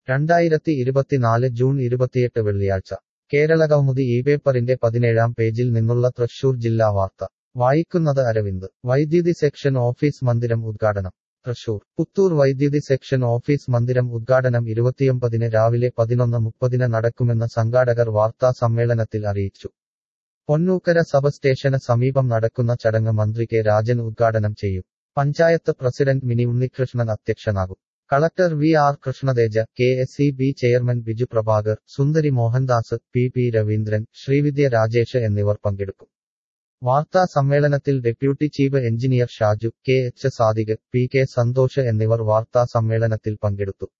രണ്ടായിരത്തി ഇരുപത്തിനാല് ജൂൺ ഇരുപത്തിയെട്ട് വെള്ളിയാഴ്ച കേരള കൗമുദി ഈ പേപ്പറിന്റെ പതിനേഴാം പേജിൽ നിന്നുള്ള തൃശൂർ ജില്ലാ വാർത്ത വായിക്കുന്നത് അരവിന്ദ് വൈദ്യുതി സെക്ഷൻ ഓഫീസ് മന്ദിരം ഉദ്ഘാടനം തൃശൂർ പുത്തൂർ വൈദ്യുതി സെക്ഷൻ ഓഫീസ് മന്ദിരം ഉദ്ഘാടനം ഇരുപത്തിയൊമ്പതിന് രാവിലെ പതിനൊന്ന് മുപ്പതിന് നടക്കുമെന്ന് സംഘാടകർ വാർത്താ സമ്മേളനത്തിൽ അറിയിച്ചു പൊന്നൂക്കര സബ് സ്റ്റേഷന് സമീപം നടക്കുന്ന ചടങ്ങ് മന്ത്രി കെ രാജൻ ഉദ്ഘാടനം ചെയ്യും പഞ്ചായത്ത് പ്രസിഡന്റ് മിനി ഉണ്ണികൃഷ്ണൻ അധ്യക്ഷനാകും collector V R Krishnateja K S C B chairman Biju Prabhakar Sundari Mohandas P P Raveendran Sreevidya Rajesh എന്നിവർ പങ്കെടുക്കും വാർത്താ സമ്മേളനത്തിൽ deputy chief engineer Shaju K H Sadiq P K Santhosh എന്നിവർ വാർത്താ സമ്മേളനത്തിൽ പങ്കെടുത്തു